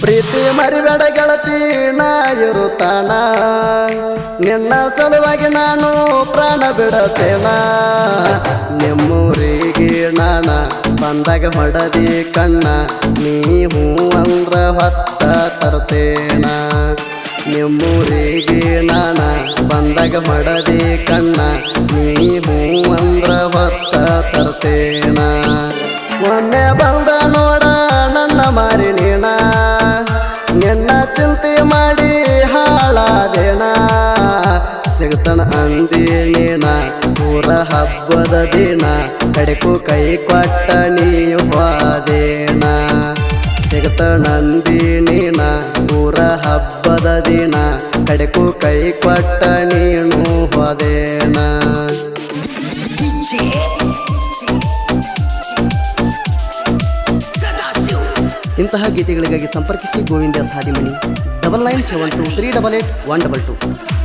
ಪ್ರೀತಿ ಮರಿಬೇಡ ಗೆಳತಿ ನಾ ಇರುತ್ತಾನ ನಿನ್ನ ಸಲುವಾಗಿ ನಾನು ಪ್ರಾಣ ಬಿಡತೇನ ನಿಮ್ಮೂರಿಗೆ ನಾನ ಬಂದಾಗ ಹೊಡದಿ ಕಣ್ಣ ನೀ ಹೂ ಅಂದ್ರ ಹೊತ್ತ ತರ್ತೇನ ನಿಮ್ಮೂರಿಗೆ ನಾನ ಬಂದಾಗ ಹೊಡದಿ ಕಣ್ಣ ನೀ ಹೂ ಅಂದ್ರ ಹೊತ್ತ ತರ್ತೇನ ಒಮ್ಮೆ ಬಂದ ನೋಡ ನನ್ನ ಮಾರಿ ನೀಣ ನಿನ್ನ ಚಿಂತೆ ಮಾಡಿ ಹಾಳಾದೇಣ ಸಿಗ್ತನ ಅಂದಿ ನೀನ ಪೂರ ಹಬ್ಬದ ದಿನ ಕಡೆಕು ಕೈ ಕೊಟ್ಟ ನೀ ಹೋದೇನ ಸಿಗ್ತನಂದಿ ನೀನ ಪೂರ ಹಬ್ಬದ ದಿನ ಕಡೆಕು ಕೈ ಕೊಟ್ಟ ನೀನು ಹೋದೇನ DJ Sadashiv ಇಂತಹ ಗೀತೆಗಳಿಗಾಗಿ ಸಂಪರ್ಕಿಸಿ Govinda Sadimani double nine seven two three double eight one double two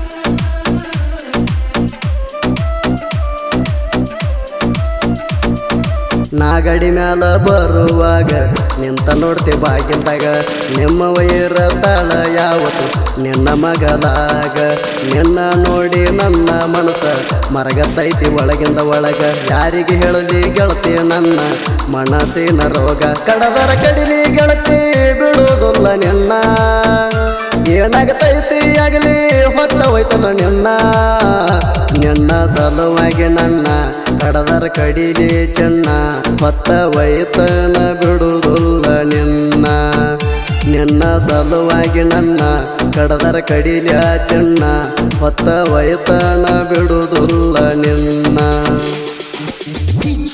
ನಾಗಡಿ ಮ್ಯಾಲ ಬರುವಾಗ ನಿಂತ ನೋಡ್ತಿ ಬಾಗಿಲ್ದಾಗ ನಿಮ್ಮ ವೈರತಾಳ ಯಾವತ್ತು ನಿನ್ನ ಮಗಲಾಗ ನಿನ್ನ ನೋಡಿ ನನ್ನ ಮನಸ್ಸ ಮರಗತ್ತೈತಿ ಒಳಗಿಂದ ಒಳಗ ಯಾರಿಗೆ ಹೇಳಲಿ ಗೆಳತಿ ನನ್ನ ಮನಸ್ಸಿನ ರೋಗ ಕಡದರ ಕಡಿಲಿ ಗೆಳತಿ ಬಿಡುವುದಿಲ್ಲ ನಿನ್ನ ಏನಾಗತೈತಿ ಆಗಲಿ ಹೊತ್ತ ಹೋಯ್ತಲ್ಲ ನಿನ್ನ ನಿನ್ನ ಸಲುವಾಗಿ ನನ್ನ ಕಡದರ ಕಡಿಲಿ ಚೆನ್ನ ಹೊತ್ತ ಒಯ್ತನ ಬಿಡುವುದಿಲ್ಲ ನಿನ್ನ ನಿನ್ನ ಸಲುವಾಗಿ ನನ್ನ ಕಡದರ ಕಡಿಲಿ ಚೆನ್ನ ಹೊತ್ತ ಒಯ್ತನ ಬಿಡುವುದಿಲ್ಲ ನಿನ್ನ DJ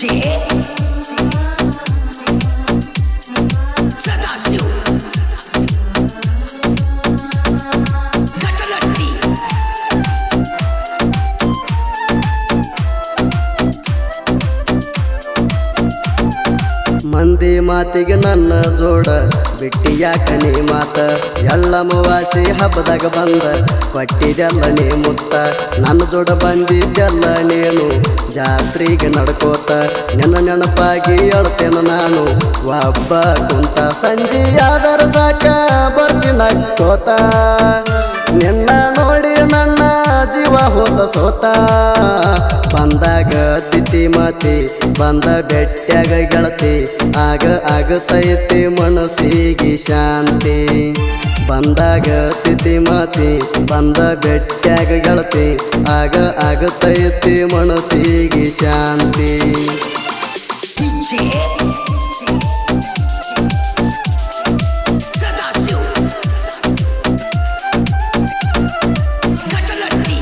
Sadashiv Katalatti ಮಂದಿ ಮಾತಿಗೆ ನನ್ನ ಜೋಡ ಬಿಟ್ಟಿ ಯಾಕ ನೀ ಮಾತ ಎಳ್ಳಮವಾಸಿ ಹಬ್ಬದಾಗ ಬಂದ ಕೊಟ್ಟಿದ್ದೆಲ್ಲ ನೀ ಮುತ್ತ ನನ್ನ ಜೋಡ ಬಂದಿದ್ದೆಲ್ಲ ನೀನು ಜಾತ್ರೆಗೆ ನಡ್ಕೋತ ನಿನ್ನ ನೆನಪಾಗಿ ಅಳ್ತೇನ ನಾನು ಒಬ್ಬ ಕುಂತ ಸಂಜೆಯಾದರ ಸಾಕ ಬರ್ತೀನ ಕೋತ ನಿನ್ನ ನೋಡಿ ನನ್ನ ಜೀವ ಹೋತ ಸೋತ ಬಂದಾಗ ತಿಥಿ ಮತಿ ಬಂದ ಬೆಟ್ಟ್ಯಾಗ ಗೆಳತಿ ಆಗ ಆಗತೈತಿ ಮನಸ್ಸಿಗೆ ಶಾಂತಿ ಬಂದಾಗ ತಿಥಿ ಮತಿ ಬಂದ ಬೆಟ್ಟ್ಯಾಗ ಗೆಳತಿ ಆಗ ಆಗತೈತಿ ಮನಸ್ಸಿಗೆ ಶಾಂತಿ DJ Sadashiv Katalatti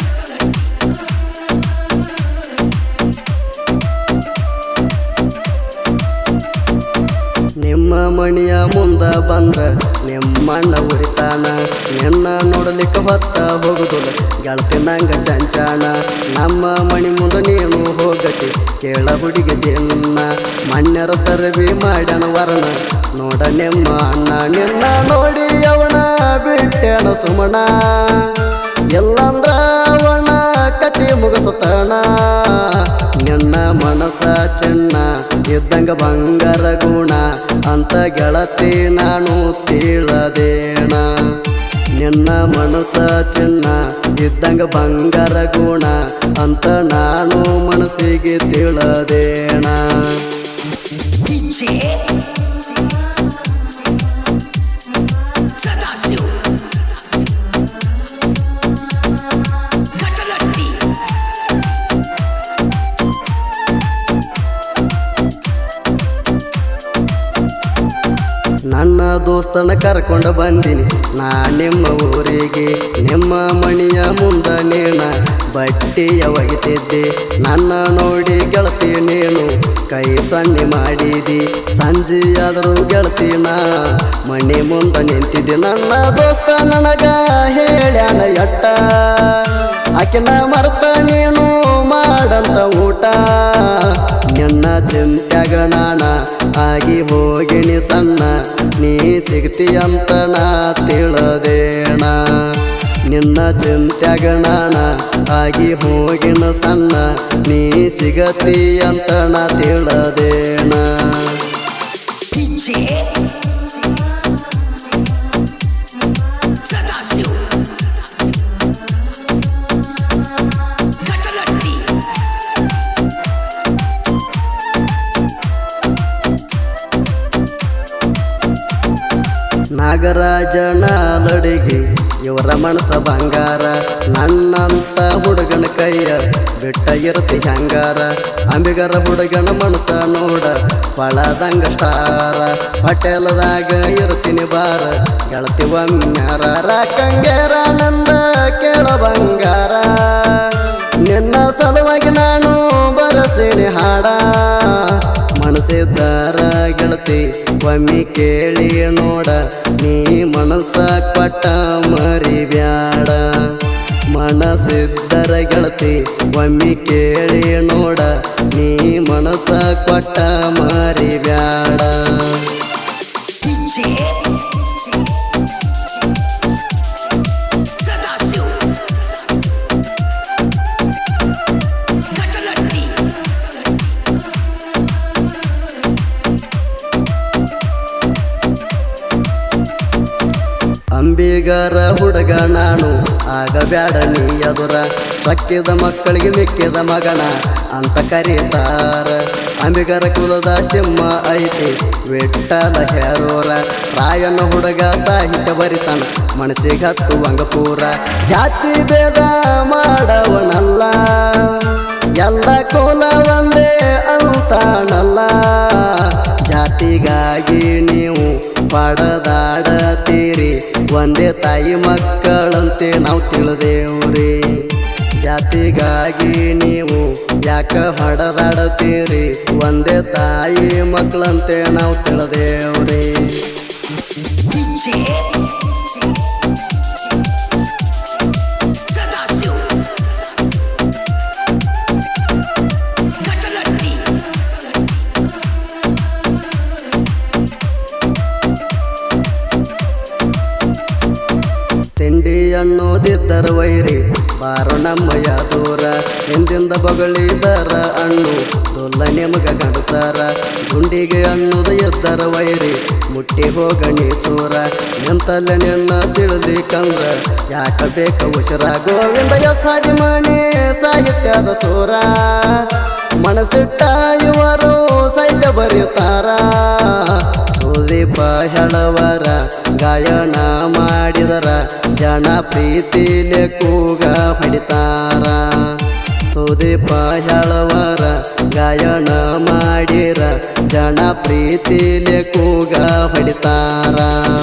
ನಿಮ್ಮ ಮಣಿಯ ಮುಂದ ಬಂದ್ರ ನಿಮ್ಮಣ್ಣ ಉರಿತಾನ ನಿನ್ನ ನೋಡಲಿಕ್ಕೆ ಹೊತ್ತ ಹೋಗುದಿಲ್ಲ ಗೆಳತಿ ನಂಗ ಚಂಚಾಣ ನಮ್ಮ ಮಣಿ ಮುಂದ ನೀನು ಹೋಗತಿ ಕೇಳ ಹುಡುಗಿ ನಿನ್ನ ಮಣ್ಯರ ತರಬಿ ಮಾಡ್ಯಾನ ವರ್ಣ ನೋಡ ನಿಮ್ಮ ಅಣ್ಣ ನಿನ್ನ ನೋಡಿ ಅವನ ಬಿಟ್ಟೆನ ಸುಮಣ ಎಲ್ಲಂದ್ರ ಅವನ ಕತಿ ಮುಗಿಸುತ್ತಾನ ನಿನ್ನ ಮನಸ ಚೆನ್ನ ಇದ್ದಂಗ ಬಂಗಾರ ಗುಣ ಅಂತ ಗೆಳತಿ ನಾನು ತೀಳದೇಣ ನಿನ್ನ ಮನಸ ಚಿನ್ನ ಇದ್ದಂಗ ಬಂಗಾರ ಗುಣ ಅಂತ ನಾನು ಮನಸ್ಸಿಗೆ ತಿಳದೇಣ DJ Sadashiv Katalatti ನನ್ನ ದೋಸ್ತನ ಕರ್ಕೊಂಡು ಬಂದಿನಿ ನಾ ನಿಮ್ಮ ಊರಿಗೆ ನಿಮ್ಮ ಮಣಿಯ ಮುಂದ ನೇಣ ಬಟ್ಟೆಯ ಒಗಿತಿದ್ದೆ ನನ್ನ ನೋಡಿ ಗೆಳತಿ ನೀನು ಕೈ ಸನ್ನೆ ಮಾಡಿದಿ ಸಂಜೆಯಾದರೂ ಗೆಳತಿ ನಾ ಮಣಿ ಮುಂದ ನಿಂತಿದ್ದೆ ನನ್ನ ದೋಸ್ತ ನನಗ ಹೇಳ್ಯಾನ ಎಟ್ಟ ಆಕಿನ ಮರ್ತ ನೀನು ಮಾಡಂತ ಊಟ ನಿನ್ನ ಚಿಂತ್ಯಾಗ ನಾಣ ಆಗಿ ಹೋಗಿಣಿ ಸಣ್ಣ ನೀ ಸಿಗ್ತೀಯಂತ ನಾ ತಿಳದೇಣ ನಿನ್ನ ಚಿಂತ್ಯಾಗ ನಾಣ ಆಗಿ ಹೋಗಿನ ಸಣ್ಣ ನೀ ಸಿಗತಿ ಅಂತ ನಾ ತಿಳದೇಣ DJ ನಾಗರಾಜ ನಾಲಡಿಗೆ ಇವರ ಮನಸ ಬಂಗಾರ ನನ್ನಂತ ಹುಡುಗನ ಕೈಯ ಬಿಟ್ಟ ಇರ್ತಿ ಹಂಗಾರ ಅಂಬಿಗರ ಹುಡುಗನ ಮನಸ ನೋಡ ಪಳದಂಗ ಸ್ಟಾರ ಪಟೇಲದಾಗ ಇರ್ತೀನಿ ಬಾರ ಗೆಳತಿ ಒಮ್ಮ್ಯಾರ ರಾಕಂಗೇರ ನಂದ ಕೇಳ ಬಂಗಾರ ನಿನ್ನ ಸಲುವಾಗಿ ನಾನು ಬರಸೇನೆ ಹಾಡ ಮನಸ್ಸಿದ್ದಾರ ಗೆಳತಿ ಒಮ್ಮೆ ಕೇಳಿ ನೋಡ ನೀ ಮನಸ್ಸ ಕೊಟ್ಟ ಮರಿಬ್ಯಾಡ ಮನಸ್ಸಿದ್ದರ ಗೆಳತಿ ಒಮ್ಮೆ ಕೇಳಿ ನೋಡ ನೀ ಮನಸ್ಸ ಕೊಟ್ಟ ಮರಿಬ್ಯಾಡ DJ ಸದಾಶಿವ್ ಗಟಲಟ್ಟಿ ಅಂಬಿಗರ ಹುಡುಗ ನಾನು ಆಗ ಬ್ಯಾಡ ನೀ ಎದುರ ಸಕ್ಕಿದ ಮಕ್ಕಳಿಗೆ ಮಿಕ್ಕಿದ ಮಗನ ಅಂತ ಕರೀತಾರ ಅಂಬಿಗರ ಕುಲದ ಸಿಂಹ ಐತಿ ವಿಠಲ ಹೇರೋರ ರಾಯನ ಹುಡುಗ ಸಾಹಿತ್ಯ ಬರಿತಾನ ಮನಸ್ಸಿಗೆ ಹತ್ತುವಂಗ ಪೂರ ಜಾತಿ ಭೇದ ಮಾಡವನಲ್ಲ ಎಲ್ಲ ಕುಲ ಒಂದೇ ಅಂತಾನಲ್ಲ ಜಾತಿಗಾಗಿ ನೀವು ಪಡದಾಡತೀರಿ ಒಂದೇ ತಾಯಿ ಮಕ್ಕಳಂತೆ ನಾವು ತಿಳಿದೇವ್ರಿ ಜಾತಿಗಾಗಿ ನೀವು ಯಾಕ ಹೊಡೆದಾಡತೀರಿ ಒಂದೇ ತಾಯಿ ಮಕ್ಕಳಂತೆ ನಾವು ತಿಳಿದೇವ್ರಿ DJ ಸದಾಶಿವ್ ಗಟಲಟ್ಟಿ ತಿಂಡಿ ಅನ್ನೋದಿದ್ದರ ವೈರಿ ಬಾರ ನಮ್ಮಯ್ಯ ದೂರ ಹಿಂದಿಂದ ಬಗಳಿದರ ಅಣ್ಣು ದೊಲ್ಲ ನಿಮಗ ಗಂಡಸಾರ ಗುಂಡಿಗೆ ಅನ್ನೋದು ಎದ್ದರ ವೈರಿ ಮುಟ್ಟಿ ಹೋಗಣಿ ಚೂರ ನಿಂತಲ್ಲ ನಿನ್ನ ಸಿಳದಿ ಕಂದ್ರ ಯಾಕ ಬೇಕ ಉಸಿರ ಗೋವಿಂದ ಸಾರಿ ಮಣಿ ಸಾಹಿತ್ಯದ ಸೂರ ಮನಸ್ಸಿಟ್ಟ ಇವರು ಸಾಹಿತ್ಯ ಬರೀತಾರ ಸುದೀಪ ಹೇಳವರ ಗಾಯನ ಮಾಡಿದರ ಜನ ಪ್ರೀತಿಲೆ ಕೂಗ ಹೊಡಿತಾರ ಸುದೀಪ ಹೇಳವರ ಗಾಯನ ಮಾಡಿರ ಜನ ಪ್ರೀತಿಲೆ ಕೂಗ ಹೊಡಿತಾರ